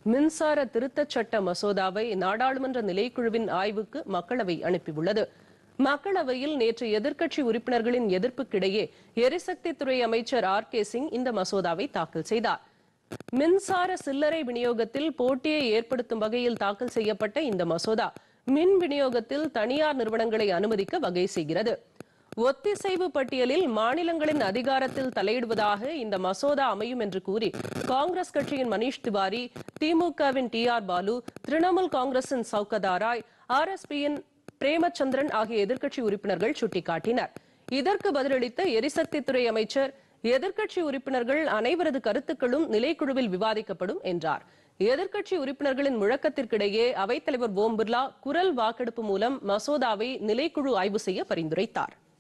மின்சார திருத்தச் சட்ட மசோதாவை நாடாளுமன்ற நிலைக்குழுவின் ஆய்வுக்கு மக்களவை அனுப்பியுள்ளது மக்களவையில் நேற்று எதிர்க்கட்சி உறுப்பினர்களின் எதிர்ப்புக்கிடையே எரிசக்தி துறை அமைச்சர் ஆர் கே சிங் இந்த மசோதாவை தாக்கல் செய்தார் மின்சார சில்லறை விநியோகத்தில் போட்டியை ஏற்படுத்தும் வகையில் தாக்கல் செய்யப்பட்ட இந்த மசோதா மின் விநியோகத்தில் தனியார் நிறுவனங்களை அனுமதிக்க வகை செய்கிறது ஒத்திசைவு பட்டியலில் மாநிலங்களின் அதிகாரத்தில் தலையிடுவதாக இந்த மசோதா அமையும் என்று கூறி காங்கிரஸ் கட்சியின் மணீஷ் திவாரி திமுகவின் டி ஆர் பாலு திரிணாமுல் காங்கிரசின் சவுகதாராய் ஆர் எஸ் பியின் பிரேமச்சந்திரன் ஆகிய எதிர்க்கட்சி உறுப்பினர்கள் சுட்டிக்காட்டினர் இதற்கு பதிலளித்த எரிசக்தித்துறை அமைச்சர் எதிர்க்கட்சி உறுப்பினர்கள் அனைவரது கருத்துக்களும் நிலைக்குழுவில் விவாதிக்கப்படும் என்றார் எதிர்க்கட்சி உறுப்பினர்களின் முழக்கத்திற்கிடையே அவைத்தலைவர் ஓம் பிர்லா குரல் வாக்கெடுப்பு மூலம் மசோதாவை நிலைக்குழு ஆய்வு செய்ய பரிந்துரைத்தார்